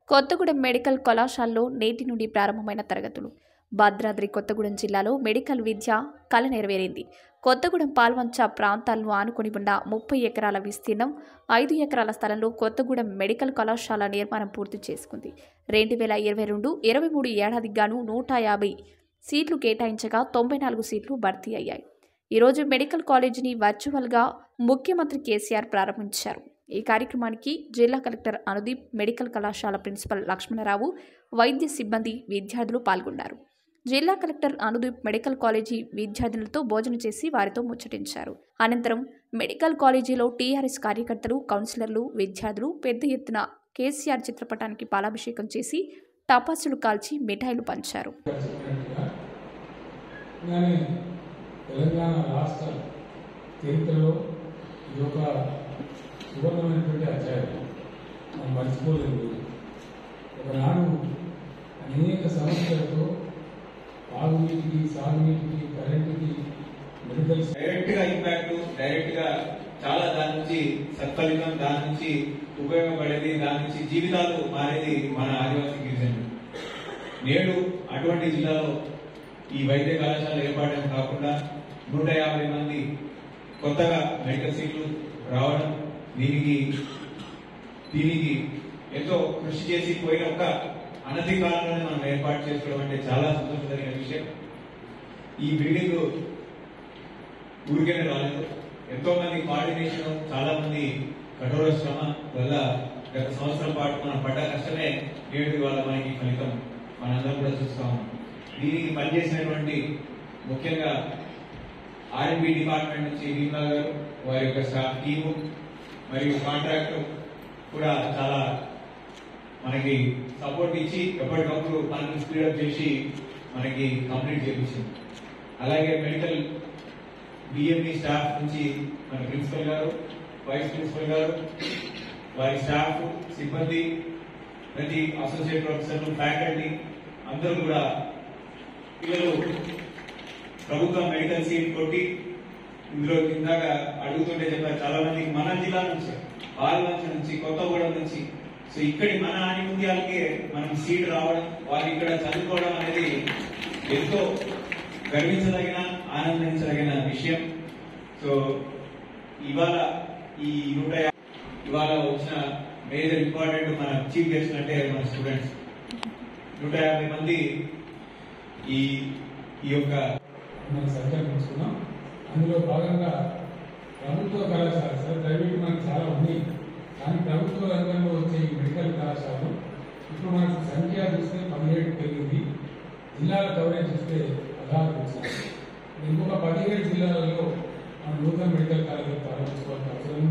Kothagudem medical కళాశాలలో నేటి నుండి ప్రారంభమైన తరగతులు భద్రాద్రి కొత్తగూడెం జిల్లాలో మెడికల్ విద్య కళ నెరవేరింది కొత్తగూడెం పాల్వంచ ప్రాంతాలను ఆనుకుని ఉన్న ముప్పై ఎకరాల విస్తీర్ణం ఐదు ఎకరాల స్థలంలో కొత్తగూడెం మెడికల్ కళాశాల నిర్మాణం పూర్తి చేసుకుంది రెండు వేల ఇరవై రెండు ఇరవై మూడు ఏడాదికి గాను నూట యాభై సీట్లు కేటాయించగా తొంభై నాలుగు సీట్లు భర్తీ అయ్యాయి ఈరోజు మెడికల్ కాలేజీని వర్చువల్గా ముఖ్యమంత్రి కేసీఆర్ ప్రారంభించారు ఈ కార్యక్రమానికి జిల్లా కలెక్టర్ అనుదీప్ మెడికల్ కళాశాల ప్రిన్సిపల్ లక్ష్మణరావు వైద్య సిబ్బంది విద్యార్థులు పాల్గొన్నారు జిల్లా కలెక్టర్ అనుదీప్ మెడికల్ కాలేజీ విద్యార్థులతో భోజనం చేసి వారితో ముచ్చటించారు అనంతరం మెడికల్ కాలేజీలో టీఆర్ఎస్ కార్యకర్తలు కౌన్సిలర్లు విద్యార్థులు పెద్ద ఎత్తున కేసీఆర్ చిత్రపటానికి పాలాభిషేకం చేసి టపాసులు కాల్చి మిఠాయిలు పంచారు చెప్పినట్టుగా కానీ తెలంగాణ రాష్ట్ర చరిత్రలో ఇది ఒక సువర్ణమైనటువంటి అధ్యాయం మనం మర్చిపోలేదు ఒకనాడు అనేక సమస్యలతో తాగునీటికి సాగునీటికి కరెంటుకి మెడికల్ డైరెక్ట్ గా ఇంపాక్ట్ డైరెక్ట్ గా చాలా దాని నుంచి సత్ఫలితం దాని నుంచి ఉపయోగపడేది దాని నుంచి జీవితాలు మారేది మన ఆదివాసీ గిరిజనులు నేడు అటువంటి జిల్లాలో ఈ వైద్య కళాశాల ఏర్పాటు కాకుండా నూట యాభై మంది కొత్తగా మెడికల్ సీట్లు రావడం దీనికి దీనికి ఎంతో కృషి చేసి పోయిన ఒక అనతి కాలంలోనే మనం ఏర్పాటు చేసుకోవడం అంటే చాలా సంతోషకరమైన విషయం ఈ బిల్డింగ్ ఊరికేనే రాలేదు ఎంతో మంది కోఆర్డినేషన్ చాలా మంది కఠోర శ్రమ వల్ల గత సంవత్సరం పాటు మనం పడ్డ కష్టమే నేడు ఇవాళ మనకి ఫలితం మనందరం కూడా చూస్తా ఉన్నాం దీనికి పనిచేసినటువంటి ముఖ్యంగా ఆర్ఎంపీ డిపార్ట్మెంట్ నుంచి భీమా గారు వారి యొక్క స్టాఫ్ టీము మరియు కాంట్రాక్టర్ కూడా చాలా మనకి సపోర్ట్ ఇచ్చి ఎప్పటికప్పుడు మనకి స్పీడప్ చేసి మనకి కంప్లీట్ చేయించింది అలాగే మెడికల్ బిఎంఈ స్టాఫ్ నుంచి మన ప్రిన్సిపల్ గారు వైస్ ప్రిన్సిపల్ గారు వారి స్టాఫ్ సిబ్బంది ప్రతి అసోసియేట్ ప్రొఫెసర్లు ఫ్యాకల్టీ అందరూ కూడా పిల్లలు ప్రభుత్వ మెడికల్ సీట్ కొట్టి ఇందులో కిందాక అడుగుతుంటే చెప్పారు చాలా మంది మన జిల్లా నుంచి పాల్వంచ నుంచి కొత్తగూడెం నుంచి సో ఇక్కడి మన ఆనిముత్యాలకి మనం సీట్ రావడం వారు ఇక్కడ చదువుకోవడం అనేది ఎంతో గర్వించదగిన ఆనందించదగిన విషయం సో ఇవాళ ఈ నూట యా- ఇవాళ వచ్చిన మేజర్ ఇంపార్టెంట్ మన చీఫ్ గెస్ట్ అంటే మన స్టూడెంట్స్ నూట యాభై మంది ఈ ఈ యొక్క మనం సంకల్పించుకున్నాం అందులో భాగంగా ప్రభుత్వ కళాశాల సార్ ప్రైవేట్ మనకు చాలా ఉన్నాయి కానీ ప్రభుత్వ రంగంలో వచ్చే ఈ మెడికల్ కళాశాలలు ఇప్పుడు మనకు సంఖ్య చూస్తే పదిహేడు పెరిగింది జిల్లాల కవరేజ్ చూస్తే పదహారు వచ్చింది ఇంకొక పదిహేడు జిల్లాలలో మనం నూతన మెడికల్ కాలేజీలు ప్రారంభించుకోవాల్సిన అవసరం ఉంది